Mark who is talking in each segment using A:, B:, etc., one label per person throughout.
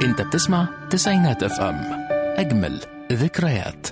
A: انت بتسمع تسعينات اف ام اجمل ذكريات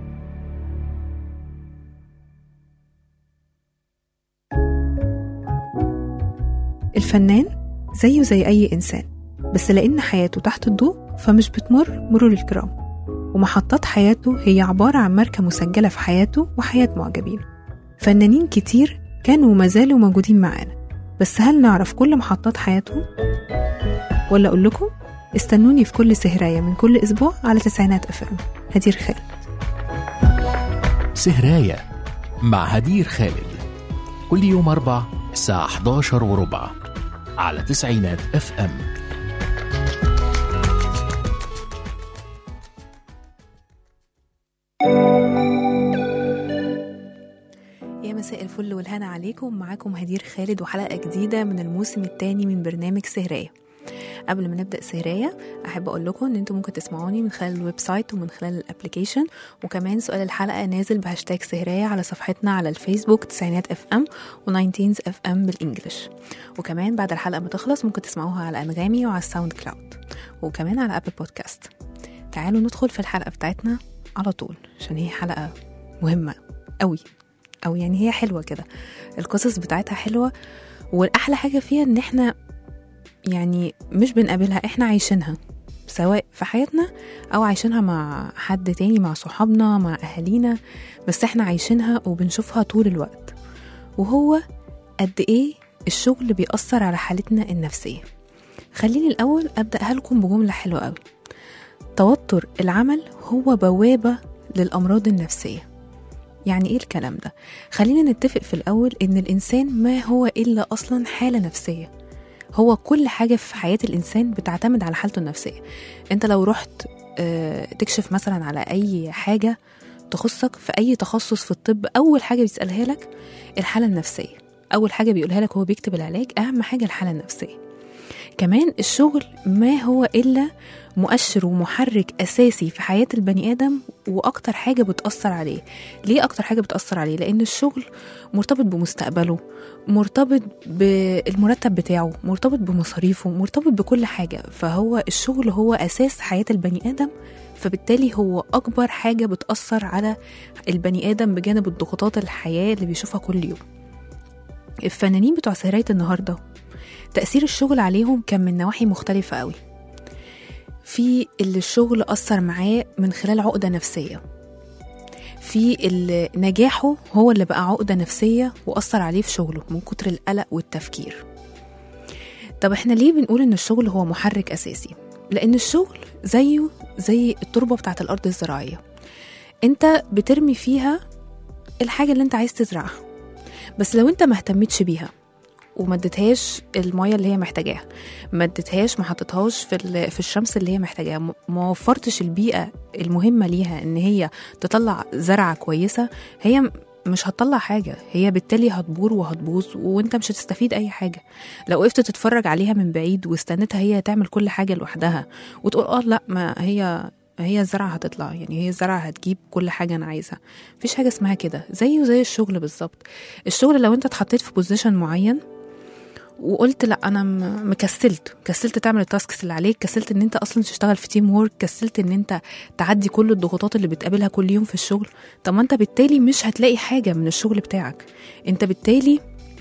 B: الفنان زيه زي أي إنسان بس لأن حياته تحت الضوء فمش بتمر مرور الكرام ومحطات حياته هي عبارة عن ماركة مسجلة في حياته وحياة معجبين فنانين كتير كانوا وما زالوا موجودين معانا بس هل نعرف كل محطات حياتهم؟ ولا أقول لكم استنوني في كل سهراية من كل أسبوع على تسعينات أف أم هدير خالد
A: سهراية مع هدير خالد كل يوم أربع الساعة 11 وربع على تسعينات اف ام
B: يا مساء الفل والهنا عليكم معاكم هدير خالد وحلقة جديدة من الموسم الثاني من برنامج سهراية قبل ما نبدأ سهراية أحب أقول لكم إن أنتم ممكن تسمعوني من خلال الويب سايت ومن خلال الابليكيشن وكمان سؤال الحلقة نازل بهاشتاج سهراية على صفحتنا على الفيسبوك تسعينات اف ام و19 اف ام بالإنجلش وكمان بعد الحلقة ما تخلص ممكن تسمعوها على أنغامي وعلى الساوند كلاود وكمان على أبل بودكاست تعالوا ندخل في الحلقة بتاعتنا على طول عشان هي حلقة مهمة قوي او يعني هي حلوه كده القصص بتاعتها حلوه والاحلى حاجه فيها ان احنا يعني مش بنقابلها احنا عايشينها سواء في حياتنا او عايشينها مع حد تاني مع صحابنا مع اهالينا بس احنا عايشينها وبنشوفها طول الوقت وهو قد ايه الشغل بيأثر على حالتنا النفسيه خليني الاول ابداها لكم بجمله حلوه قوي توتر العمل هو بوابه للامراض النفسيه يعني ايه الكلام ده خلينا نتفق في الاول ان الانسان ما هو الا اصلا حاله نفسيه هو كل حاجه في حياه الانسان بتعتمد على حالته النفسيه انت لو رحت آه، تكشف مثلا على اي حاجه تخصك في اي تخصص في الطب اول حاجه بيسالها لك الحاله النفسيه اول حاجه بيقولها لك هو بيكتب العلاج اهم حاجه الحاله النفسيه كمان الشغل ما هو الا مؤشر ومحرك اساسي في حياه البني ادم واكتر حاجه بتاثر عليه ليه اكتر حاجه بتاثر عليه لان الشغل مرتبط بمستقبله مرتبط بالمرتب بتاعه مرتبط بمصاريفه مرتبط بكل حاجه فهو الشغل هو اساس حياه البني ادم فبالتالي هو اكبر حاجه بتاثر على البني ادم بجانب الضغوطات الحياه اللي بيشوفها كل يوم الفنانين بتوع سهرية النهارده تأثير الشغل عليهم كان من نواحي مختلفة قوي في اللي الشغل أثر معاه من خلال عقدة نفسية في اللي نجاحه هو اللي بقى عقدة نفسية وأثر عليه في شغله من كتر القلق والتفكير طب احنا ليه بنقول ان الشغل هو محرك أساسي؟ لأن الشغل زيه زي التربة بتاعت الأرض الزراعية انت بترمي فيها الحاجة اللي انت عايز تزرعها بس لو انت ما اهتمتش بيها وما اديتهاش الميه اللي هي محتاجاها ما اديتهاش ما حطيتهاش في ال- في الشمس اللي هي محتاجاها م- ما وفرتش البيئه المهمه ليها ان هي تطلع زرعه كويسه هي م- مش هتطلع حاجه هي بالتالي هتبور وهتبوظ وانت مش هتستفيد اي حاجه لو وقفت تتفرج عليها من بعيد واستنيتها هي تعمل كل حاجه لوحدها وتقول اه لا ما هي هي الزرعة هتطلع يعني هي الزرعة هتجيب كل حاجة أنا عايزها مفيش حاجة اسمها كده زيه زي الشغل بالظبط الشغل لو انت اتحطيت في بوزيشن معين وقلت لا انا م- مكسلت كسلت تعمل التاسكس اللي عليك كسلت ان انت اصلا تشتغل في تيم وورك كسلت ان انت تعدي كل الضغوطات اللي بتقابلها كل يوم في الشغل طب ما انت بالتالي مش هتلاقي حاجه من الشغل بتاعك انت بالتالي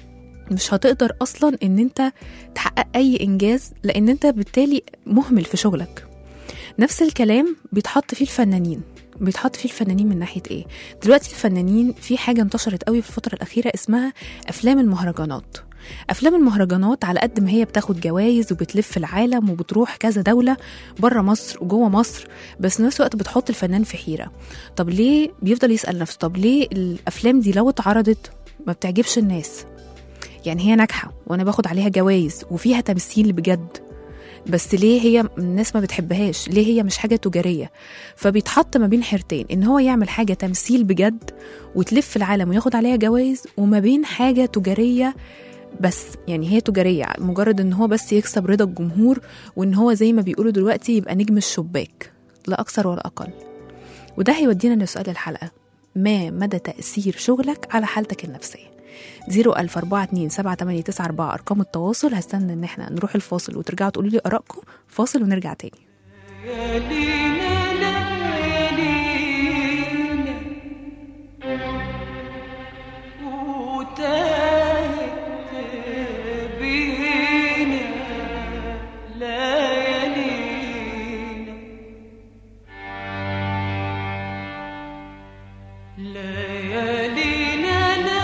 B: مش هتقدر اصلا ان انت تحقق اي انجاز لان انت بالتالي مهمل في شغلك نفس الكلام بيتحط فيه الفنانين بيتحط فيه الفنانين من ناحيه ايه دلوقتي الفنانين في حاجه انتشرت قوي في الفتره الاخيره اسمها افلام المهرجانات افلام المهرجانات على قد ما هي بتاخد جوائز وبتلف العالم وبتروح كذا دوله بره مصر وجوه مصر بس في نفس الوقت بتحط الفنان في حيره طب ليه بيفضل يسال نفسه طب ليه الافلام دي لو اتعرضت ما بتعجبش الناس يعني هي ناجحه وانا باخد عليها جوائز وفيها تمثيل بجد بس ليه هي الناس ما بتحبهاش ليه هي مش حاجه تجاريه فبيتحط ما بين حيرتين ان هو يعمل حاجه تمثيل بجد وتلف العالم وياخد عليها جوائز وما بين حاجه تجاريه بس يعني هي تجاريه مجرد ان هو بس يكسب رضا الجمهور وان هو زي ما بيقولوا دلوقتي يبقى نجم الشباك لا اكثر ولا اقل وده هيودينا لسؤال الحلقه ما مدى تاثير شغلك على حالتك النفسيه 004278994 أرقام التواصل هستنى إن احنا نروح الفاصل وترجعوا تقولوا لي آرائكم فاصل ونرجع تاني
C: ليالينا ليالينا وتاهت بينا ليالينا ليالينا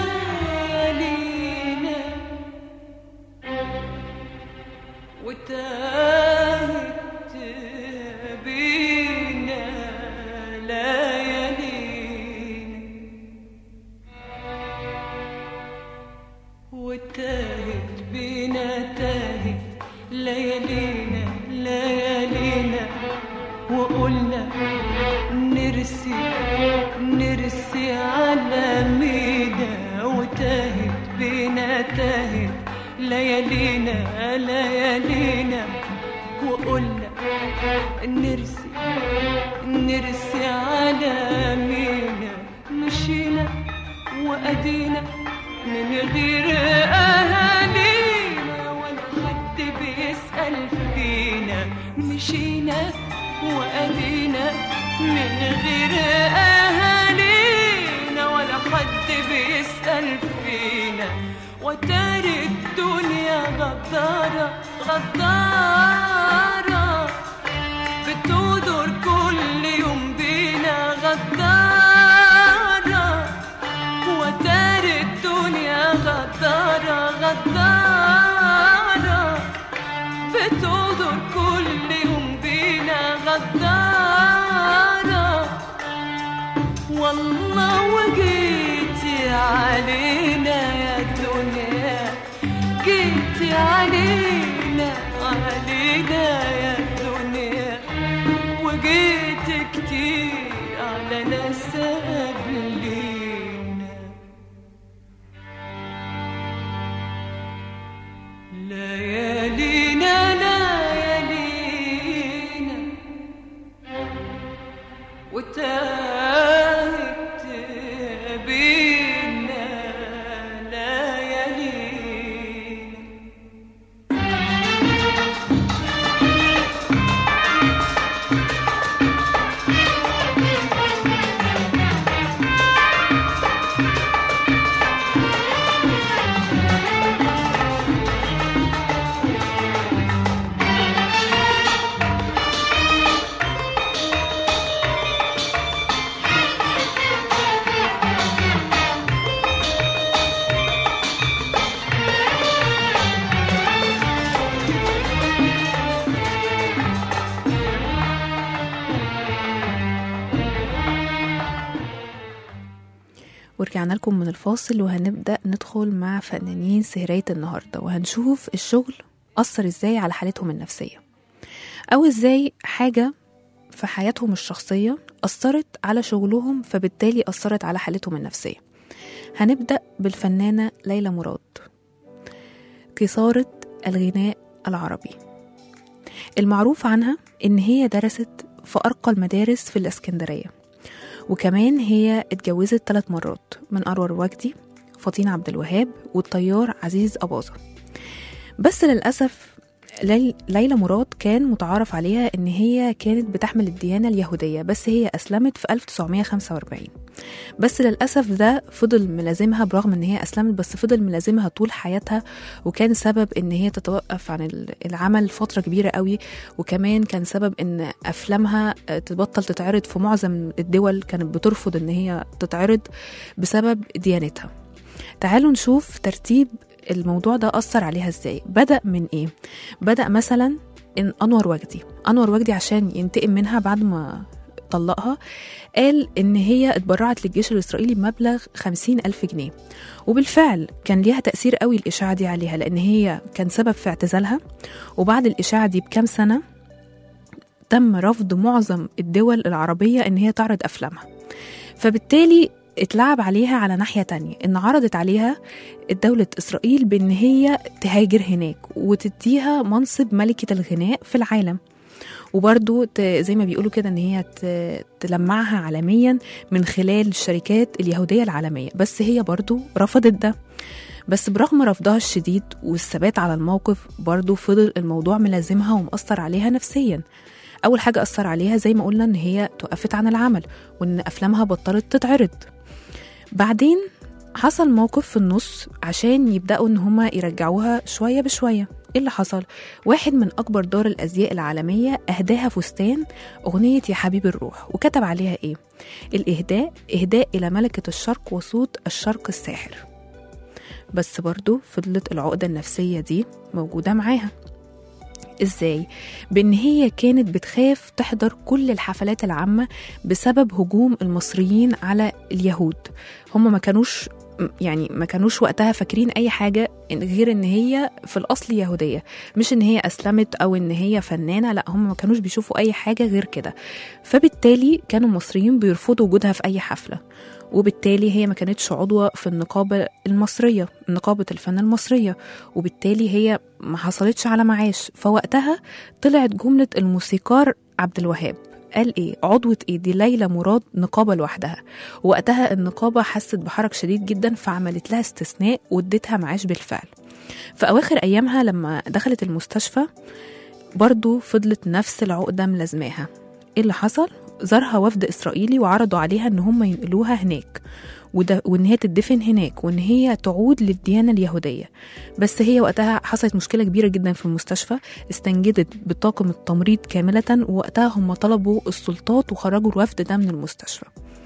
C: ليالينا وتاهت بينا ليالينا وتاهت بينا تاهت ليالينا ليالينا وقلنا نرسي نرسي على مينا وتاهت بينا تاهت ليالينا ليالينا وقلنا نرسي نرسي على مينا مشينا وأدينا من غير أهالينا ولا حد بيسأل فينا مشينا وأدينا من غير أهالينا ولا حد بيسأل فينا وتاري الدنيا غدارة غدارة بتودر كل يوم بينا غدارة وتاري الدنيا غدارة غدارة بتودر كل يوم بينا غدارة والله وجيتي علينا يا دنيا جيتي علينا علينا يا دنيا وجيت كتير على ناس قبلينا ليالينا ليالينا وتاهت بينا ليالينا
B: ورجعنا لكم من الفاصل وهنبدأ ندخل مع فنانين سهرية النهاردة وهنشوف الشغل أثر إزاي على حالتهم النفسية أو إزاي حاجة في حياتهم الشخصية أثرت على شغلهم فبالتالي أثرت على حالتهم النفسية هنبدأ بالفنانة ليلى مراد كثارة الغناء العربي المعروف عنها إن هي درست في أرقى المدارس في الإسكندرية وكمان هي اتجوزت ثلاث مرات من أنور وجدي فطين عبد الوهاب والطيار عزيز أباظة بس للأسف لي- ليلى مراد كان متعارف عليها ان هي كانت بتحمل الديانة اليهودية بس هي أسلمت في 1945 بس للأسف ده فضل ملازمها برغم ان هي أسلمت بس فضل ملازمها طول حياتها وكان سبب ان هي تتوقف عن ال- العمل فترة كبيرة قوي وكمان كان سبب ان أفلامها آه، تبطل تتعرض في معظم الدول كانت بترفض ان هي تتعرض بسبب ديانتها تعالوا نشوف ترتيب الموضوع ده أثر عليها ازاي بدأ من ايه بدأ مثلا إن أنور وجدي أنور وجدي عشان ينتقم منها بعد ما طلقها قال إن هي اتبرعت للجيش الإسرائيلي بمبلغ خمسين ألف جنيه وبالفعل كان ليها تأثير قوي الإشاعة دي عليها لأن هي كان سبب في اعتزالها وبعد الإشاعة دي بكام سنة تم رفض معظم الدول العربية إن هي تعرض أفلامها فبالتالي اتلعب عليها على ناحية تانية إن عرضت عليها دولة إسرائيل بإن هي تهاجر هناك وتديها منصب ملكة الغناء في العالم وبرضو ت- زي ما بيقولوا كده ان هي ت- تلمعها عالميا من خلال الشركات اليهودية العالمية بس هي برضو رفضت ده بس برغم رفضها الشديد والثبات على الموقف برضو فضل الموضوع ملازمها ومأثر عليها نفسيا اول حاجه اثر عليها زي ما قلنا ان هي توقفت عن العمل وان افلامها بطلت تتعرض بعدين حصل موقف في النص عشان يبداوا ان هما يرجعوها شويه بشويه ايه اللي حصل واحد من اكبر دار الازياء العالميه اهداها فستان اغنيه يا حبيب الروح وكتب عليها ايه الاهداء اهداء الى ملكه الشرق وصوت الشرق الساحر بس برضو فضلت العقده النفسيه دي موجوده معاها ازاي بان هي كانت بتخاف تحضر كل الحفلات العامه بسبب هجوم المصريين على اليهود هم ما كانوش يعني ما كانوش وقتها فاكرين اي حاجه إن- غير ان هي في الاصل يهوديه مش ان هي اسلمت او ان هي فنانه لا هم ما كانوش بيشوفوا اي حاجه غير كده فبالتالي كانوا المصريين بيرفضوا وجودها في اي حفله وبالتالي هي ما كانتش عضوة في النقابة المصرية نقابة الفن المصرية وبالتالي هي ما حصلتش على معاش فوقتها طلعت جملة الموسيقار عبد الوهاب قال ايه عضوة ايه دي ليلى مراد نقابة لوحدها وقتها النقابة حست بحرج شديد جدا فعملت لها استثناء وادتها معاش بالفعل في أواخر أيامها لما دخلت المستشفى برضو فضلت نفس العقدة ملازماها ايه اللي حصل؟ زارها وفد إسرائيلي وعرضوا عليها إن هم ينقلوها هناك وده وإن هي تدفن هناك وإن هي تعود للديانة اليهودية بس هي وقتها حصلت مشكلة كبيرة جدا في المستشفى استنجدت بطاقم التمريض كاملة ووقتها هم طلبوا السلطات وخرجوا الوفد ده من المستشفى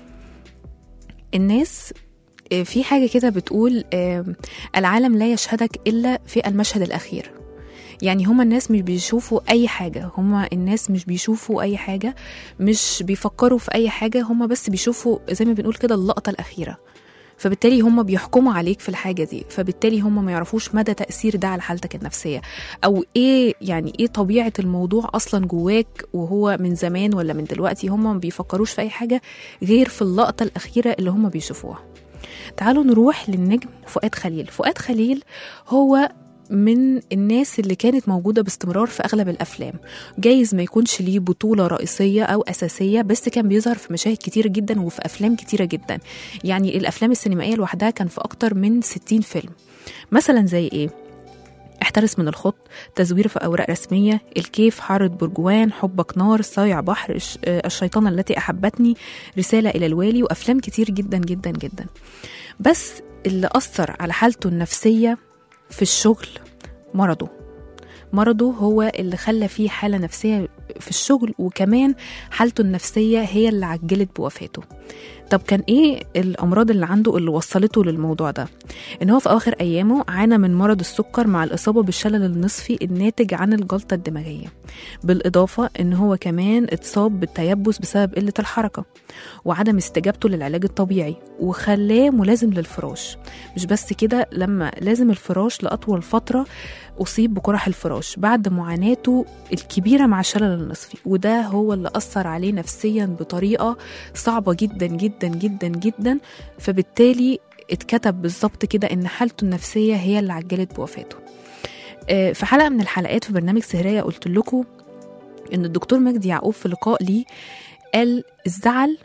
B: الناس آه، في حاجة كده بتقول آه، العالم لا يشهدك إلا في المشهد الأخير يعني هما الناس مش بيشوفوا أي حاجة هما الناس مش بيشوفوا أي حاجة مش بيفكروا في أي حاجة هما بس بيشوفوا زي ما بنقول كده اللقطة الأخيرة فبالتالي هم بيحكموا عليك في الحاجة دي فبالتالي هم ما يعرفوش مدى تأثير ده على حالتك النفسية أو إيه يعني إيه طبيعة الموضوع أصلا جواك وهو من زمان ولا من دلوقتي هم ما بيفكروش في أي حاجة غير في اللقطة الأخيرة اللي هم بيشوفوها تعالوا نروح للنجم فؤاد خليل فؤاد خليل هو من الناس اللي كانت موجودة باستمرار في أغلب الأفلام جايز ما يكونش ليه بطولة رئيسية أو أساسية بس كان بيظهر في مشاهد كتيرة جدا وفي أفلام كتيرة جدا يعني الأفلام السينمائية لوحدها كان في أكتر من 60 فيلم مثلا زي إيه؟ احترس من الخط تزوير في أوراق رسمية الكيف حارة برجوان حبك نار صايع بحر الش- آه، الشيطانة التي أحبتني رسالة إلى الوالي وأفلام كتير جدا جدا جدا بس اللي أثر على حالته النفسية في الشغل مرضه مرضه هو اللي خلى فيه حالة نفسية في الشغل وكمان حالته النفسية هي اللي عجلت بوفاته طب كان ايه الامراض اللي عنده اللي وصلته للموضوع ده ان هو في اواخر ايامه عانى من مرض السكر مع الاصابه بالشلل النصفي الناتج عن الجلطه الدماغيه بالاضافه ان هو كمان اتصاب بالتيبس بسبب قله الحركه وعدم استجابته للعلاج الطبيعي وخلاه ملازم للفراش مش بس كده لما لازم الفراش لاطول فتره اصيب بقرح الفراش بعد معاناته الكبيره مع الشلل النصفي وده هو اللي اثر عليه نفسيا بطريقه صعبه جدا جدا جدا جدا فبالتالي اتكتب بالظبط كده ان حالته النفسيه هي اللي عجلت بوفاته آه، في حلقه من الحلقات في برنامج سهريه قلت لكم ان الدكتور مجدي يعقوب في لقاء ليه قال الزعل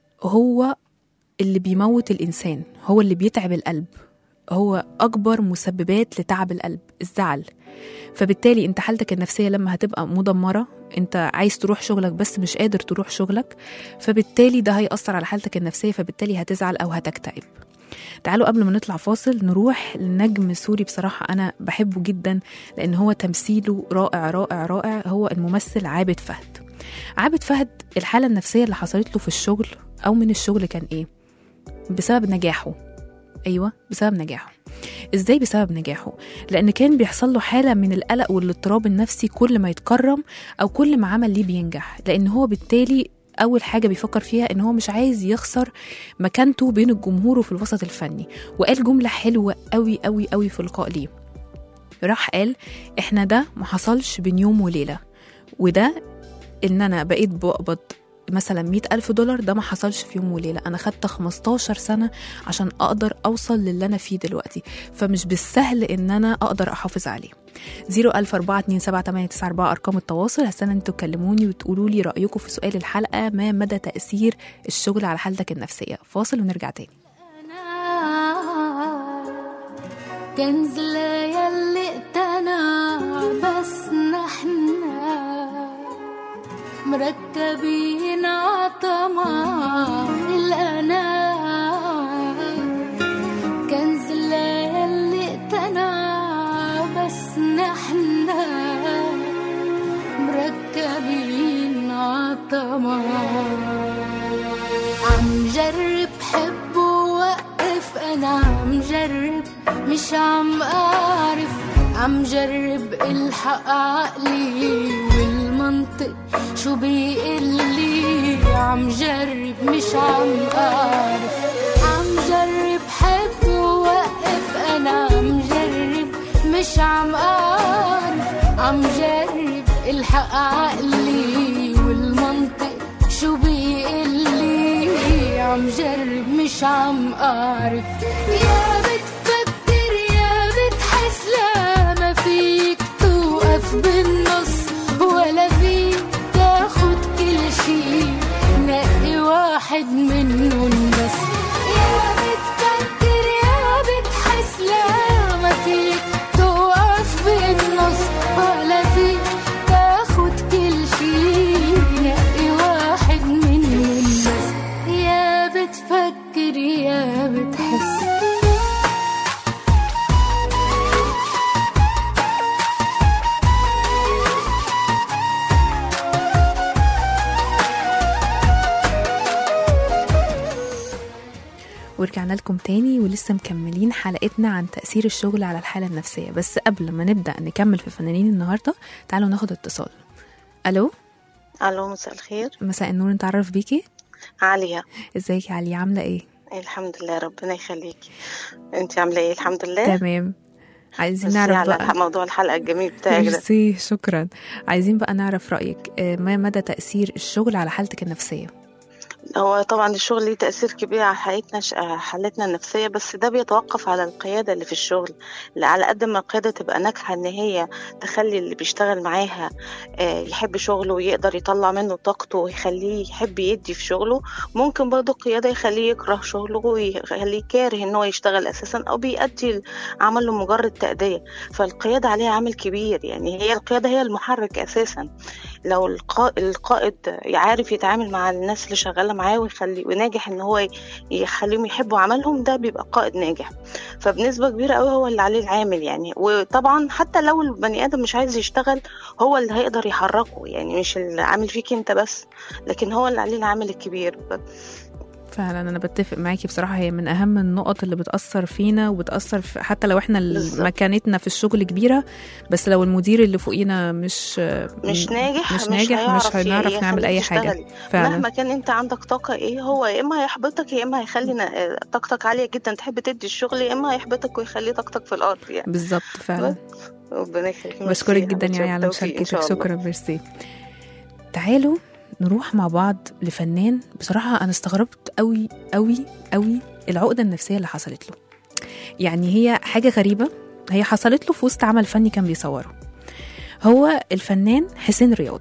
B: هو اللي بيموت الانسان هو اللي بيتعب القلب هو اكبر مسببات لتعب القلب الزعل فبالتالي انت حالتك النفسيه لما هتبقى مدمره انت عايز تروح شغلك بس مش قادر تروح شغلك فبالتالي ده هيأثر على حالتك النفسيه فبالتالي هتزعل او هتكتئب تعالوا قبل ما نطلع فاصل نروح لنجم سوري بصراحة أنا بحبه جدا لأن هو تمثيله رائع رائع رائع هو الممثل عابد فهد عابد فهد الحالة النفسية اللي حصلت له في الشغل أو من الشغل كان إيه؟ بسبب نجاحه أيوة بسبب نجاحه ازاي بسبب نجاحه لان كان بيحصل له حاله من القلق والاضطراب النفسي كل ما يتكرم او كل ما عمل ليه بينجح لان هو بالتالي اول حاجه بيفكر فيها ان هو مش عايز يخسر مكانته بين الجمهور وفي الوسط الفني وقال جمله حلوه قوي قوي قوي في لقاء ليه راح قال احنا ده ما حصلش بين يوم وليله وده ان انا بقيت بقبض مثلا مئة ألف دولار ده ما حصلش في يوم وليلة أنا خدت 15 سنة عشان أقدر أوصل للي أنا فيه دلوقتي فمش بالسهل إن أنا أقدر أحافظ عليه 004278994 أرقام التواصل هستنى أنتوا تكلموني وتقولوا لي رأيكم في سؤال الحلقة ما مدى تأثير الشغل على حالتك النفسية فاصل ونرجع تاني
D: كنز يلي اقتنع بس نحنا مركبين عطمع الأنا كنز اللي اقتنع بس نحنا مركبين عطمع عم جرب حب ووقف انا عم جرب مش عم اعرف عم جرب الحق عقلي والمنطق شو بيقلي عم جرب مش عم اعرف عم جرب حب ووقف انا عم جرب مش عم اعرف عم جرب الحق عقلي والمنطق شو بيقلي عم جرب مش عم اعرف يا بتفكر يا بتحس لا ما فيك توقف بالنص ولا فيك تاخد كل شي نقي واحد منهم بس يا بتفكر يا بتحس لا ما فيك توقف بالنص ولا فيك تاخد كل شي نقي واحد منهم بس يا بتفكر يا بتحس
B: ورجعنا لكم تاني ولسه مكملين حلقتنا عن تأثير الشغل على الحالة النفسية بس قبل ما نبدأ نكمل في فنانين النهاردة تعالوا ناخد اتصال ألو
E: الو مساء الخير
B: مساء النور نتعرف بيكي
E: عالية
B: ازيك يا علي عاملة ايه
E: الحمد لله ربنا يخليكي انت عامله ايه الحمد لله
B: تمام عايزين
E: ميرسي
B: نعرف
E: على
B: بقى
E: الح- موضوع الحلقه الجميل بتاعك ده
B: ميرسي شكرا عايزين بقى نعرف رأيك آه، ما مدى تأثير الشغل على حالتك النفسية
E: هو طبعا الشغل ليه تأثير كبير على حالتنا ش- حالتنا النفسية بس ده بيتوقف على القيادة اللي في الشغل لا على قد ما القيادة تبقى ناجحة ان هي تخلي اللي بيشتغل معاها آه، يحب شغله ويقدر يطلع منه طاقته ويخليه يحب يدي في شغله ممكن برضه القيادة يخليه يكره شغله ويخليه كاره ان هو يشتغل اساسا او بيأدي عمله مجرد تأدية فالقيادة عليها عامل كبير يعني هي القيادة هي المحرك اساسا لو القا- القائد يعرف يتعامل مع الناس اللي شغاله معاه ويخلي وناجح ان هو ي- يخليهم يحبوا عملهم ده بيبقى قائد ناجح فبنسبه كبيره قوي هو اللي عليه العامل يعني وطبعا حتى لو البني ادم مش عايز يشتغل هو اللي هيقدر يحركه يعني مش العامل فيك انت بس لكن هو اللي عليه العامل الكبير
B: فعلا انا بتفق معاكي بصراحه هي من اهم النقط اللي بتاثر فينا وبتاثر في حتى لو احنا
E: بالظبط.
B: مكانتنا في الشغل كبيره بس لو المدير اللي فوقينا مش
E: مش ناجح
B: مش ناجح مش
E: هيعرف
B: هنعرف
E: ي-
B: نعمل اي
E: يخليك
B: حاجه
E: تشتغلي.
B: فعلا
E: مهما كان انت عندك طاقه ايه هو يا اما هيحبطك يا اما هيخلي نا- طاقتك عاليه جدا تحب تدي الشغل يا اما هيحبطك ويخلي طاقتك في الارض يعني
B: بالظبط فعلا
E: ربنا يخليك
B: بشكرك
E: ميرسي
B: جدا
E: حبيبتي،
B: يعني على
E: بالتوفيق إن
B: مشاركتك
E: شاء الله.
B: شكرا ميرسي تعالوا نروح مع بعض لفنان بصراحة أنا استغربت قوي قوي قوي العقدة النفسية اللي حصلت له يعني هي حاجة غريبة هي حصلت له في وسط عمل فني كان بيصوره هو الفنان حسين رياض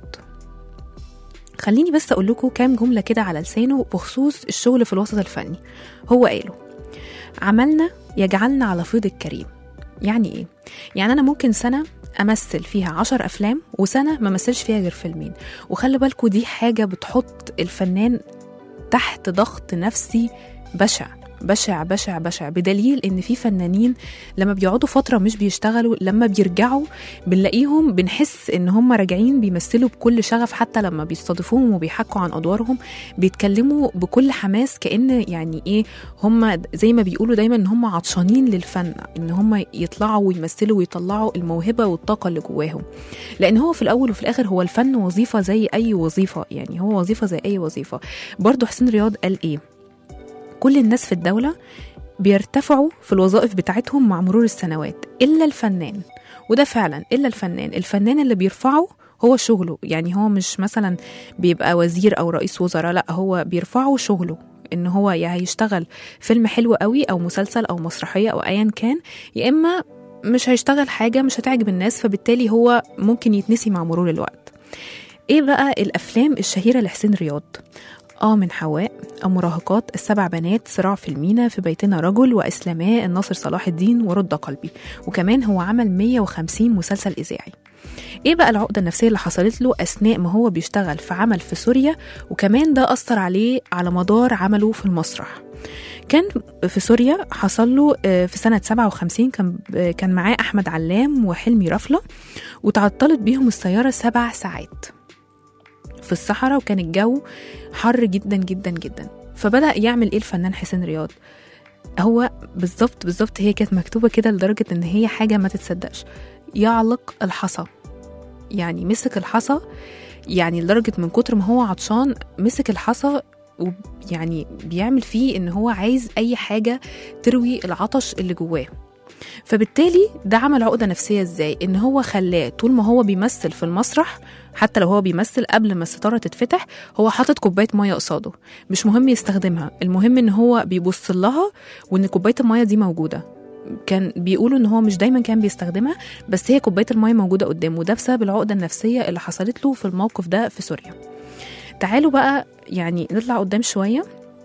B: خليني بس أقول لكم كام جملة كده على لسانه بخصوص الشغل في الوسط الفني هو قاله عملنا يجعلنا على فيض الكريم يعني ايه؟ يعني انا ممكن سنة امثل فيها عشر افلام وسنة ما مثلش فيها غير فيلمين وخلي بالكوا دي حاجة بتحط الفنان تحت ضغط نفسي بشع بشع بشع بشع بدليل ان في فنانين لما بيقعدوا فتره مش بيشتغلوا لما بيرجعوا بنلاقيهم بنحس ان هم راجعين بيمثلوا بكل شغف حتى لما بيستضيفوهم وبيحكوا عن ادوارهم بيتكلموا بكل حماس كان يعني ايه هم زي ما بيقولوا دايما ان هم عطشانين للفن ان هم يطلعوا ويمثلوا ويطلعوا الموهبه والطاقه اللي جواهم لان هو في الاول وفي الاخر هو الفن وظيفه زي اي وظيفه يعني هو وظيفه زي اي وظيفه برضه حسين رياض قال ايه كل الناس في الدوله بيرتفعوا في الوظائف بتاعتهم مع مرور السنوات الا الفنان وده فعلا الا الفنان الفنان اللي بيرفعه هو شغله يعني هو مش مثلا بيبقى وزير او رئيس وزراء لا هو بيرفعه شغله ان هو يا هيشتغل فيلم حلو قوي او مسلسل او مسرحيه او ايا كان يا اما مش هيشتغل حاجه مش هتعجب الناس فبالتالي هو ممكن يتنسي مع مرور الوقت ايه بقى الافلام الشهيره لحسين رياض اه من حواء المراهقات السبع بنات صراع في المينا في بيتنا رجل واسلاماه الناصر صلاح الدين ورد قلبي وكمان هو عمل 150 مسلسل اذاعي ايه بقى العقده النفسيه اللي حصلت له اثناء ما هو بيشتغل في عمل في سوريا وكمان ده اثر عليه على مدار عمله في المسرح كان في سوريا حصل له آه، في سنة 57 كان آه، كان معاه أحمد علام وحلمي رفلة وتعطلت بيهم السيارة سبع ساعات في الصحراء وكان الجو حر جدا جدا جدا فبدأ يعمل إيه الفنان حسين رياض هو بالظبط بالظبط هي كانت مكتوبة كده لدرجة إن هي حاجة ما تتصدقش يعلق الحصى يعني مسك الحصى يعني لدرجة من كتر ما هو عطشان مسك الحصى ويعني بيعمل فيه ان هو عايز اي حاجة تروي العطش اللي جواه فبالتالي ده عمل عقدة نفسية ازاي ان هو خلاه طول ما هو بيمثل في المسرح حتى لو هو بيمثل قبل ما الستارة تتفتح هو حاطط كوباية مية قصاده مش مهم يستخدمها المهم ان هو بيبص لها وان كوباية المية دي موجودة كان بيقولوا ان هو مش دايما كان بيستخدمها بس هي كوبايه الميه موجوده قدامه وده بسبب العقده النفسيه اللي حصلت له في الموقف ده في سوريا تعالوا بقى يعني نطلع قدام شويه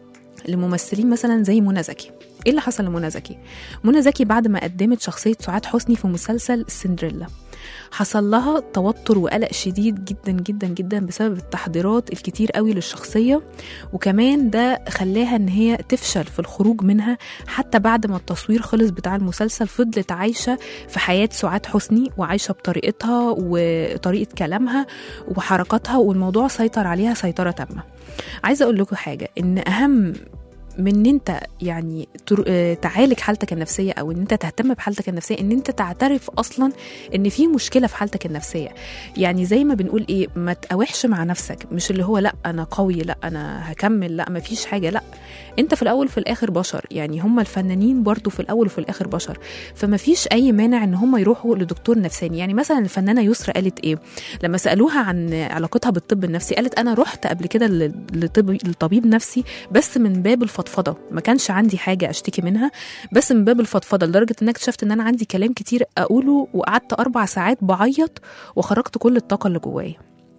B: لممثلين مثلا زي منى زكي ايه اللي حصل لمنى زكي منى زكي بعد ما قدمت شخصيه سعاد حسني في مسلسل سندريلا حصل لها توتر وقلق شديد جدا جدا جدا بسبب التحضيرات الكتير قوي للشخصيه وكمان ده خلاها ان هي تفشل في الخروج منها حتى بعد ما التصوير خلص بتاع المسلسل فضلت عايشه في حياه سعاد حسني وعايشه بطريقتها وطريقه كلامها وحركاتها والموضوع سيطر عليها سيطره تامه عايزه اقول لكم حاجه ان اهم من ان انت يعني تر- آه، تعالج حالتك النفسيه او ان انت تهتم بحالتك النفسيه ان انت تعترف اصلا ان في مشكله في حالتك النفسيه يعني زي ما بنقول ايه ما تقاوحش مع نفسك مش اللي هو لا انا قوي لا انا هكمل لا ما فيش حاجه لا انت في الاول في الاخر بشر يعني هم الفنانين برضو في الاول وفي الاخر بشر فما فيش اي مانع ان هم يروحوا لدكتور نفساني يعني مثلا الفنانه يسرا قالت ايه لما سالوها عن علاقتها بالطب النفسي قالت انا رحت قبل كده ل- لطب لطبيب نفسي بس من باب الفضفضه ما كانش عندي حاجه اشتكي منها بس من باب الفضفضه لدرجه ان انا اكتشفت ان انا عندي كلام كتير اقوله وقعدت اربع ساعات بعيط وخرجت كل الطاقه اللي جوايا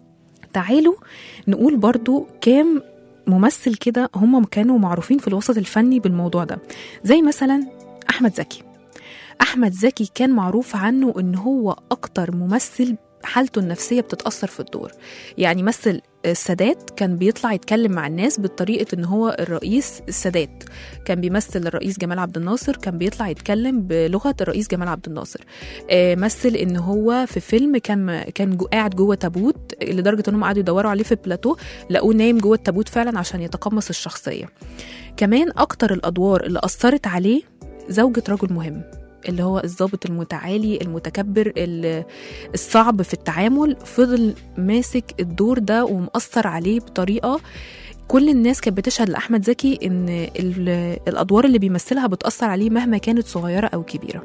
B: تعالوا نقول برضو كام ممثل كده هم كانوا معروفين في الوسط الفني بالموضوع ده زي مثلا احمد زكي احمد زكي كان معروف عنه ان هو اكتر ممثل حالته النفسيه بتتاثر في الدور يعني مثل السادات كان بيطلع يتكلم مع الناس بطريقه ان هو الرئيس السادات كان بيمثل الرئيس جمال عبد الناصر كان بيطلع يتكلم بلغه الرئيس جمال عبد الناصر آه، مثل ان هو في فيلم كان كان جو قاعد جوه تابوت لدرجه انهم قعدوا يدوروا عليه في البلاتو لقوه نايم جوه التابوت فعلا عشان يتقمص الشخصيه كمان اكتر الادوار اللي اثرت عليه زوجة رجل مهم اللي هو الضابط المتعالي المتكبر ال- الصعب في التعامل فضل ماسك الدور ده ومأثر عليه بطريقة كل الناس كانت بتشهد لأحمد زكي إن ال- الأدوار اللي بيمثلها بتأثر عليه مهما كانت صغيرة أو كبيرة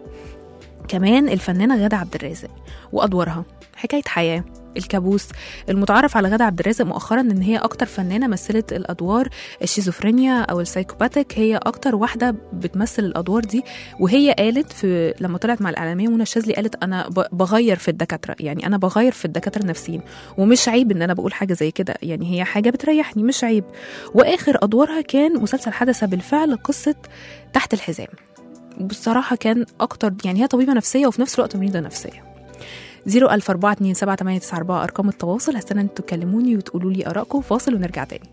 B: كمان الفنانة غادة عبد الرازق وأدوارها حكاية حياة الكابوس المتعارف على غادة عبد الرازق مؤخرا ان هي اكتر فنانه مثلت الادوار الشيزوفرينيا او السايكوباتيك هي اكتر واحده بتمثل الادوار دي وهي قالت في لما طلعت مع الاعلاميه منى الشاذلي قالت انا ب- بغير في الدكاتره يعني انا بغير في الدكاتره النفسيين ومش عيب ان انا بقول حاجه زي كده يعني هي حاجه بتريحني مش عيب واخر ادوارها كان مسلسل حدث بالفعل قصه تحت الحزام بصراحه كان اكتر يعني هي طبيبه نفسيه وفي نفس الوقت مريضه نفسيه 004278994 ارقام التواصل هستنى انتوا تكلموني وتقولوا لي ارائكم فاصل ونرجع تاني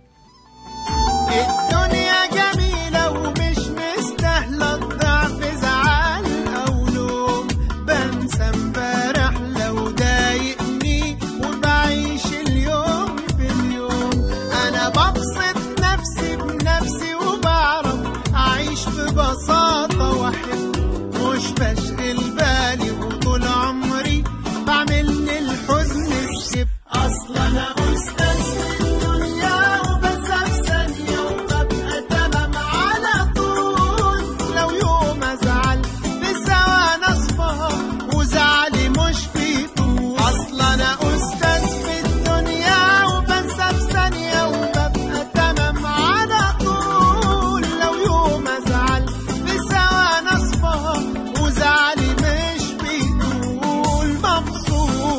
F: الدنيا جميلة ومش مستاهلة الضعف زعل أو لوم بنسى امبارح لو ضايقني وبعيش اليوم باليوم أنا ببسط نفسي بنفسي وبعرف أعيش ببساطة وأحب مش بشغل بالي وطول عمري بعمل الحزن سكيب أصلا أنا أستاذ في الدنيا وبنسى في ثانية وببقى تمام على طول لو يوم أزعل في ثواني أصفى وزعلي مش بيطول أصلا أنا أستاذ في الدنيا وبنسى في ثانية وببقى تمام على طول لو يوم أزعل في ثواني أصفى وزعلي مش بيطول مبسوط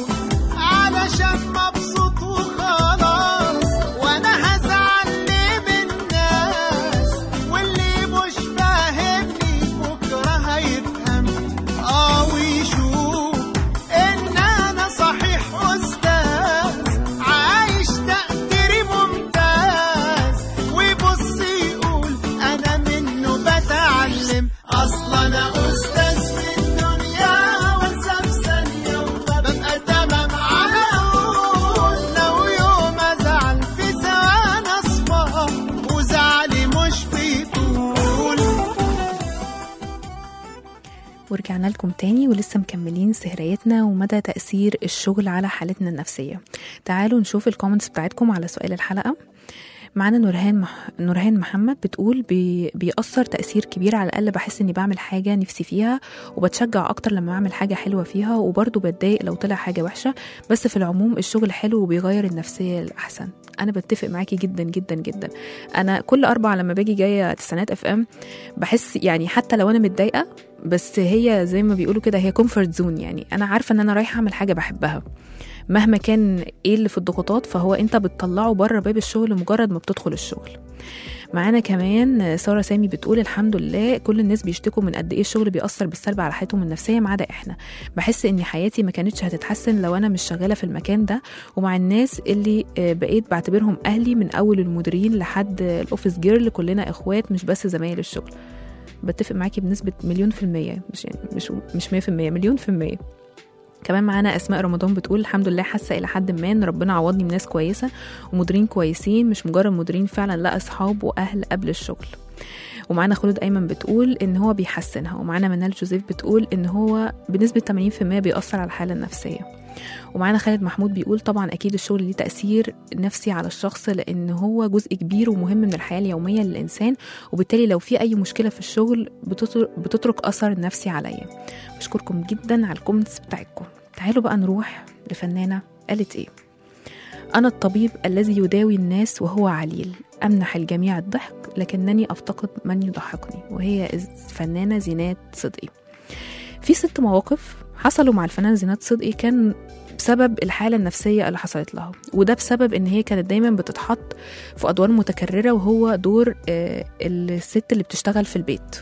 B: ورجعنا لكم تاني ولسه مكملين سهريتنا ومدى تأثير الشغل على حالتنا النفسية تعالوا نشوف الكومنتس بتاعتكم على سؤال الحلقة معانا نورهان مح... نورهان محمد بتقول بي... بيأثر تأثير كبير على الأقل بحس إني بعمل حاجة نفسي فيها وبتشجع أكتر لما بعمل حاجة حلوة فيها وبرضه بتضايق لو طلع حاجة وحشة بس في العموم الشغل حلو وبيغير النفسية للأحسن أنا بتفق معاكي جدا جدا جدا أنا كل أربع لما باجي جاية تسعينات اف ام بحس يعني حتى لو أنا متضايقة بس هي زي ما بيقولوا كده هي كومفورت زون يعني أنا عارفة إن أنا رايحة أعمل حاجة بحبها مهما كان ايه اللي في الضغوطات فهو انت بتطلعه بره باب الشغل مجرد ما بتدخل الشغل معانا كمان ساره سامي بتقول الحمد لله كل الناس بيشتكوا من قد ايه الشغل بيأثر بالسلب على حياتهم النفسيه ما عدا احنا بحس ان حياتي ما كانتش هتتحسن لو انا مش شغاله في المكان ده ومع الناس اللي آه، بقيت بعتبرهم اهلي من اول المديرين لحد الاوفيس جيرل كلنا اخوات مش بس زمايل الشغل بتفق معاكي بنسبه مليون في الميه مش يعني مش مش 100% مليون في الميه كمان معانا اسماء رمضان بتقول الحمد لله حاسه الى حد ما ان ربنا عوضني بناس كويسه ومديرين كويسين مش مجرد مديرين فعلا لا اصحاب واهل قبل الشغل ومعانا خلود ايمن بتقول ان هو بيحسنها ومعانا منال جوزيف بتقول ان هو بنسبه 80% بيأثر على الحاله النفسيه ومعانا خالد محمود بيقول طبعا اكيد الشغل ليه تاثير نفسي على الشخص لان هو جزء كبير ومهم من الحياه اليوميه للانسان وبالتالي لو في اي مشكله في الشغل بتتر- بتترك اثر نفسي عليا بشكركم جدا على الكومنتس بتاعتكم تعالوا بقى نروح لفنانه قالت ايه أنا الطبيب الذي يداوي الناس وهو عليل أمنح الجميع الضحك لكنني أفتقد من يضحكني وهي الفنانة زينات صدقي في ست مواقف حصلوا مع الفنانة زينات صدقي كان بسبب الحالة النفسية اللي حصلت لها وده بسبب ان هي كانت دايما بتتحط في ادوار متكررة وهو دور آه، الست اللي بتشتغل في البيت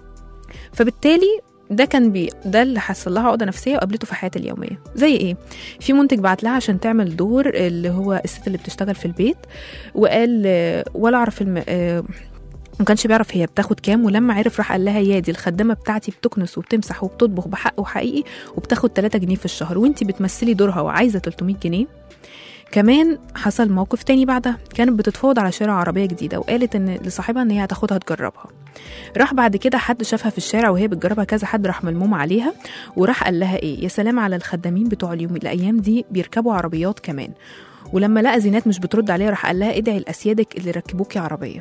B: فبالتالي ده كان بي ده اللي حصل لها عقده نفسيه وقابلته في حياتها اليوميه زي ايه في منتج بعت لها عشان تعمل دور اللي هو الست اللي بتشتغل في البيت وقال آه، ولا اعرف الم... آه، ما كانش بيعرف هي بتاخد كام ولما عرف راح قال لها يا دي الخدامه بتاعتي بتكنس وبتمسح وبتطبخ بحق وحقيقي وبتاخد 3 جنيه في الشهر وانتي بتمثلي دورها وعايزه 300 جنيه كمان حصل موقف تاني بعدها كانت بتتفاوض على شراء عربية جديدة وقالت إن لصاحبها إن هي هتاخدها تجربها راح بعد كده حد شافها في الشارع وهي بتجربها كذا حد راح ملموم عليها وراح قال لها إيه يا سلام على الخدامين بتوع اليوم الأيام دي بيركبوا عربيات كمان ولما لقى زينات مش بترد عليها راح قال لها ادعي لأسيادك اللي ركبوكي عربية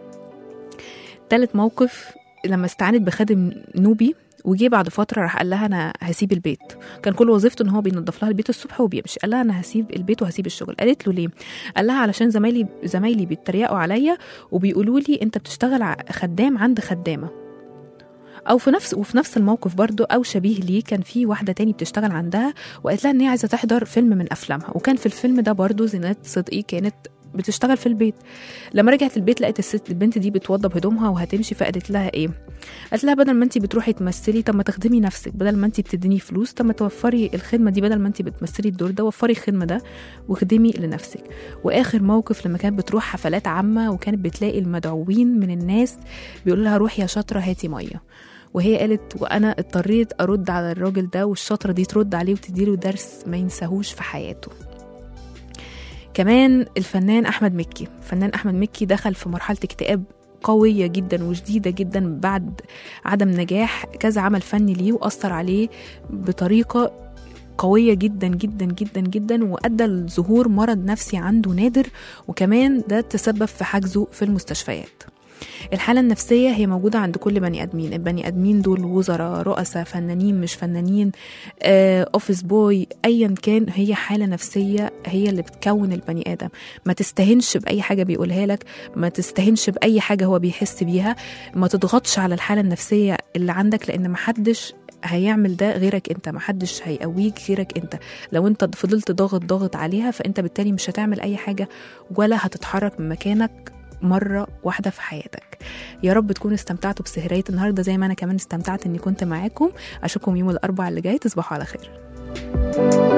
B: تالت موقف لما استعانت بخادم نوبي وجي بعد فتره راح قال لها انا هسيب البيت كان كل وظيفته ان هو بينظف لها البيت الصبح وبيمشي قال لها انا هسيب البيت وهسيب الشغل قالت له ليه قال لها علشان زمايلي زمايلي بيتريقوا عليا وبيقولوا لي انت بتشتغل ع- خدام عند خدامه او في نفس وفي نفس الموقف برضو او شبيه ليه كان في واحده تاني بتشتغل عندها وقالت لها ان هي عايزه تحضر فيلم من افلامها وكان في الفيلم ده برضو زينات صدقي كانت بتشتغل في البيت لما رجعت البيت لقت الست البنت دي بتوضب هدومها وهتمشي فقالت لها ايه قالت لها بدل ما انت بتروحي تمثلي طب ما تخدمي نفسك بدل ما انت بتديني فلوس طب ما توفري الخدمه دي بدل ما انت بتمثلي الدور ده وفري الخدمه ده وخدمي لنفسك واخر موقف لما كانت بتروح حفلات عامه وكانت بتلاقي المدعوين من الناس بيقولوا لها روحي يا شاطره هاتي ميه وهي قالت وانا اضطريت ارد على الراجل ده والشاطره دي ترد عليه وتديله درس ما ينساهوش في حياته كمان الفنان احمد مكي الفنان احمد مكي دخل في مرحله اكتئاب قوية جدا وشديدة جدا بعد عدم نجاح كذا عمل فني ليه وأثر عليه بطريقة قوية جدا جدا جدا جدا وأدى لظهور مرض نفسي عنده نادر وكمان ده تسبب في حجزه في المستشفيات الحالة النفسية هي موجودة عند كل بني آدمين البني آدمين دول وزراء رؤساء فنانين مش فنانين آه، أوفيس بوي أيا كان هي حالة نفسية هي اللي بتكون البني آدم ما تستهنش بأي حاجة بيقولها لك ما تستهنش بأي حاجة هو بيحس بيها ما تضغطش على الحالة النفسية اللي عندك لأن محدش هيعمل ده غيرك انت محدش هيقويك غيرك انت لو انت فضلت ضاغط ضاغط عليها فانت بالتالي مش هتعمل اي حاجة ولا هتتحرك من مكانك مرة واحدة في حياتك يا رب تكونوا استمتعتوا بسهرية النهاردة زي ما أنا كمان استمتعت إني كنت معاكم أشوفكم يوم الأربعاء اللي جاي تصبحوا على خير